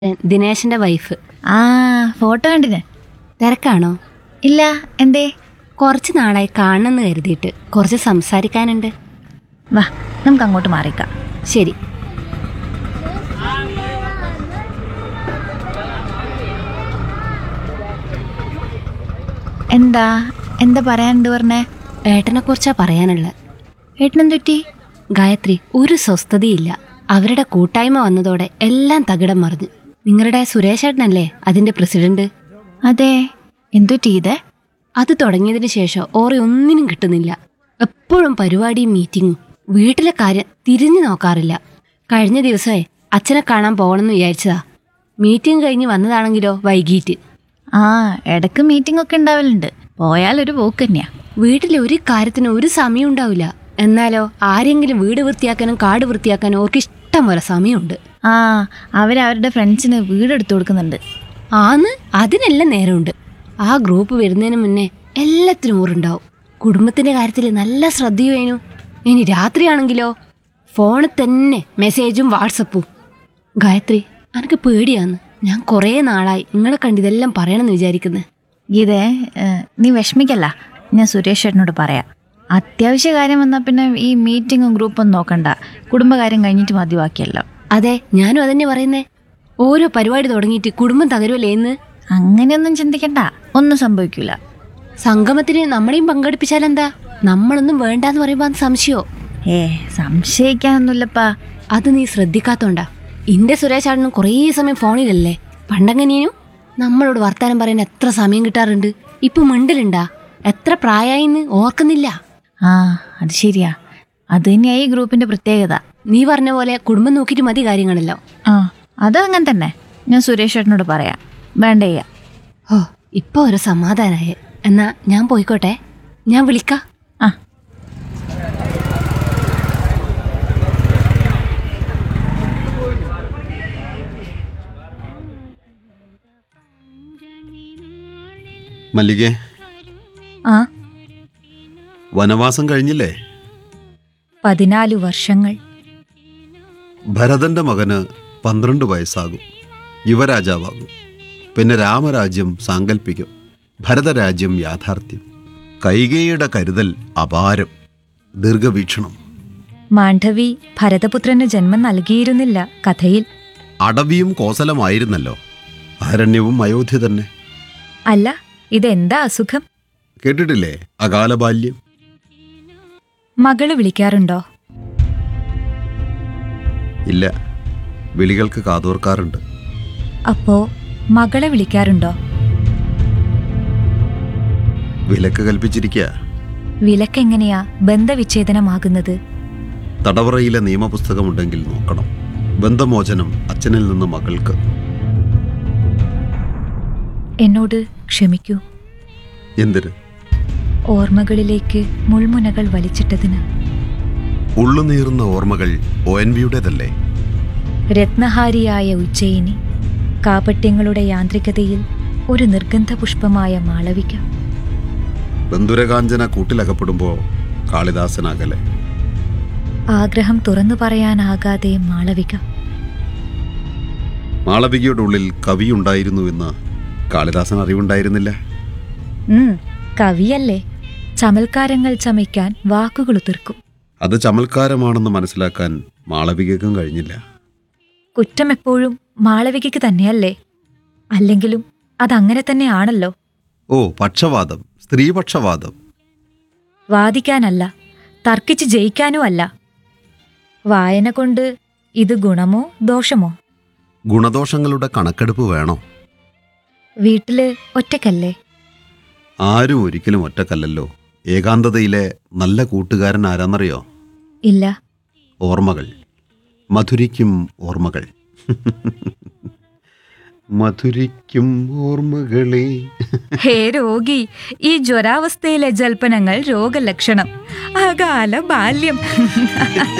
ദിനേശന്റെ wife ആ photo കണ്ടിന് തിരക്കാണോ ഇല്ല എന്തേ കുറച്ച് നാളായി കാണണമെന്ന് കരുതിയിട്ട് കുറച്ച് സംസാരിക്കാനുണ്ട് വാ നമുക്ക് അങ്ങോട്ട് മാറിക്കാം ശരി എന്താ എന്താ പറയാനുണ്ട് പറഞ്ഞേ ഏട്ടനെ കുറിച്ചാ പറയാനുള്ളത് ഏട്ടനെന്ത് പറ്റി ഗായത്രി ഒരു സ്വസ്ഥതയില്ല അവരുടെ കൂട്ടായ്മ വന്നതോടെ എല്ലാം തകിടം മറിഞ്ഞു നിങ്ങളുടെ സുരേഷ് ഏട്ടനല്ലേ അതിന്റെ പ്രസിഡന്റ് അതെ എന്തു ചെയ്തേ അത് തുടങ്ങിയതിന് ശേഷം ഓറെ ഒന്നിനും കിട്ടുന്നില്ല എപ്പോഴും പരിപാടിയും മീറ്റിങ്ങും വീട്ടിലെ കാര്യം തിരിഞ്ഞു നോക്കാറില്ല കഴിഞ്ഞ ദിവസമേ അച്ഛനെ കാണാൻ പോകണമെന്ന് വിചാരിച്ചതാ മീറ്റിംഗ് കഴിഞ്ഞ് വന്നതാണെങ്കിലോ വൈകിട്ട് ആ ഇടക്ക് മീറ്റിംഗ് ഒക്കെ ഉണ്ടാവലുണ്ട് പോയാൽ ഒരു പോക്ക് തന്നെയാ വീട്ടിലെ ഒരു കാര്യത്തിന് ഒരു സമയം ഉണ്ടാവില്ല എന്നാലോ ആരെങ്കിലും വീട് വൃത്തിയാക്കാനും കാട് വൃത്തിയാക്കാനും അവർക്ക് ഇഷ്ടം പോലെ സമയമുണ്ട് ആ അവരവരുടെ ഫ്രണ്ട്സിന് വീടെടുത്തു കൊടുക്കുന്നുണ്ട് ആന്ന് അതിനെല്ലാം നേരമുണ്ട് ആ ഗ്രൂപ്പ് വരുന്നതിന് മുന്നേ എല്ലാത്തിനും ഊറുണ്ടാവും കുടുംബത്തിന്റെ കാര്യത്തിൽ നല്ല ശ്രദ്ധയുവേനു ഇനി രാത്രിയാണെങ്കിലോ ഫോണിൽ തന്നെ മെസ്സേജും വാട്സപ്പും ഗായത്രി എനിക്ക് പേടിയാന്ന് ഞാൻ കുറേ നാളായി നിങ്ങളെ കണ്ട് ഇതെല്ലാം പറയണമെന്ന് വിചാരിക്കുന്നത് ഗീതേ ഏ, നീ വിഷമിക്കല്ല ഞാൻ സുരേഷ് ചേട്ടനോട് പറയാം അത്യാവശ്യ കാര്യം വന്നാൽ പിന്നെ ഈ മീറ്റിങ്ങും ഗ്രൂപ്പും നോക്കണ്ട കുടുംബകാര്യം കഴിഞ്ഞിട്ട് മതി ബാക്കിയല്ലോ അതെ ഞാനും അതന്നെ പറയുന്നേ ഓരോ പരിപാടി തുടങ്ങിയിട്ട് കുടുംബം തകരുമല്ലേ എന്ന് അങ്ങനെയൊന്നും ചിന്തിക്കണ്ട ഒന്നും സംഭവിക്കൂല സംഗമത്തിന് നമ്മളെയും പങ്കെടുപ്പിച്ചാലെന്താ നമ്മളൊന്നും വേണ്ടാന്ന് പറയുമ്പോ അത് സംശയോ ഏ സംശയിക്കാനൊന്നുമില്ലപ്പാ അത് നീ ശ്രദ്ധിക്കാത്തോണ്ടാ ഇന്റെ സുരേഷാടനും കുറേ സമയം ഫോണിലല്ലേ പണ്ടങ്ങനെയും നമ്മളോട് വർത്താനം പറയാൻ എത്ര സമയം കിട്ടാറുണ്ട് ഇപ്പൊ മിണ്ടലുണ്ടാ എത്ര പ്രായമായിന്ന് ഓർക്കുന്നില്ല ആ അത് ശരിയാ അത് തന്നെയാ ഈ ഗ്രൂപ്പിന്റെ പ്രത്യേകത നീ പറഞ്ഞ പോലെ കുടുംബം നോക്കിയിട്ട് മതി കാര്യങ്ങളല്ലോ ആ അത് അങ്ങനെ തന്നെ ഞാൻ സുരേഷ് ചേട്ടനോട് പറയാം വേണ്ട ചെയ്യാം ഓ ഇപ്പൊ ഒരു സമാധാനായേ എന്നാ ഞാൻ പോയിക്കോട്ടെ ഞാൻ വിളിക്കാ ആ മല്ലികെ ആ വനവാസം കഴിഞ്ഞില്ലേ പതിനാലു വർഷങ്ങൾ ഭരതന്റെ മകന് പന്ത്രണ്ട് വയസ്സാകും യുവരാജാവാകും പിന്നെ രാമരാജ്യം സാങ്കല്പിക്കും ഭരതരാജ്യം യാഥാർത്ഥ്യം കൈകേയിയുടെ കരുതൽ അപാരം ദീർഘവീക്ഷണം മാണ്ഡവി ഭരതപുത്രന് ജന്മം നൽകിയിരുന്നില്ല കഥയിൽ അടവിയും കോസലമായിരുന്നല്ലോ അരണ്യവും അയോധ്യ തന്നെ അല്ല ഇതെന്താ അസുഖം കേട്ടിട്ടില്ലേ അകാല ബാല്യം മകള് വിളിക്കാറുണ്ടോ ഇല്ല വിളികൾക്ക് കാതോർക്കാറുണ്ട് അപ്പോ മകളെ വിളിക്കാറുണ്ടോ വിലക്ക് കൽപ്പിച്ചിരിക്കുക വിലക്കെങ്ങനെയാ ബന്ധവിച്ഛേദനമാകുന്നത് തടവറയിലെ നിയമപുസ്തകമുണ്ടെങ്കിൽ നോക്കണം ബന്ധമോചനം അച്ഛനിൽ നിന്ന് മകൾക്ക് എന്നോട് ക്ഷമിക്കൂ എന്തിന് ഓർമ്മകളിലേക്ക് മുൾമുനകൾ വലിച്ചിട്ടതിന് ഉള്ളുനീറുന്ന ഓർമ്മകൾ ഒ എൻ വിയുടേതല്ലേ രത്നഹാരിയായ ഉജ്ജയിനി കാപട്യങ്ങളുടെ യാന്ത്രികതയിൽ ഒരു നിർഗന്ധ പുഷ്പമായ മാളവിക ബന്ധുരകാഞ്ചന കൂട്ടിലകപ്പെടുമ്പോൾ കാളിദാസനകലെ ആഗ്രഹം തുറന്നു പറയാനാകാതെ മാളവിക മാളവികയുടെ ഉള്ളിൽ കവിയുണ്ടായിരുന്നുവെന്ന് കാളിദാസൻ അറിവുണ്ടായിരുന്നില്ല ഉം, കവിയല്ലേ ചമൽക്കാരങ്ങൾ ചമയ്ക്കാൻ വാക്കുകൾ ഉതിർക്കും അത് ചമൽക്കാരമാണെന്ന് മനസ്സിലാക്കാൻ മാളവികയ്ക്കും കഴിഞ്ഞില്ല കുറ്റം എപ്പോഴും മാളവികയ്ക്ക് തന്നെയല്ലേ അല്ലെങ്കിലും അതങ്ങനെ തന്നെയാണല്ലോ ഓ പക്ഷവാദം സ്ത്രീപക്ഷവാദം വാദിക്കാനല്ല തർക്കിച്ച് ജയിക്കാനും അല്ല വായന കൊണ്ട് ഇത് ഗുണമോ ദോഷമോ ഗുണദോഷങ്ങളുടെ കണക്കെടുപ്പ് വേണോ വീട്ടില് ഒറ്റക്കല്ലേ ആരും ഒരിക്കലും ഒറ്റക്കല്ലല്ലോ ഏകാന്തതയിലെ നല്ല കൂട്ടുകാരൻ ആരാന്നറിയോ ഇല്ല ഓർമ്മകൾ മധുരിക്കും ഓർമ്മകൾ മധുരിക്കും ഓർമ്മകളെ ഹേ രോഗി ഈ ജ്വരാവസ്ഥയിലെ ജൽപ്പനങ്ങൾ രോഗലക്ഷണം അകാല ബാല്യം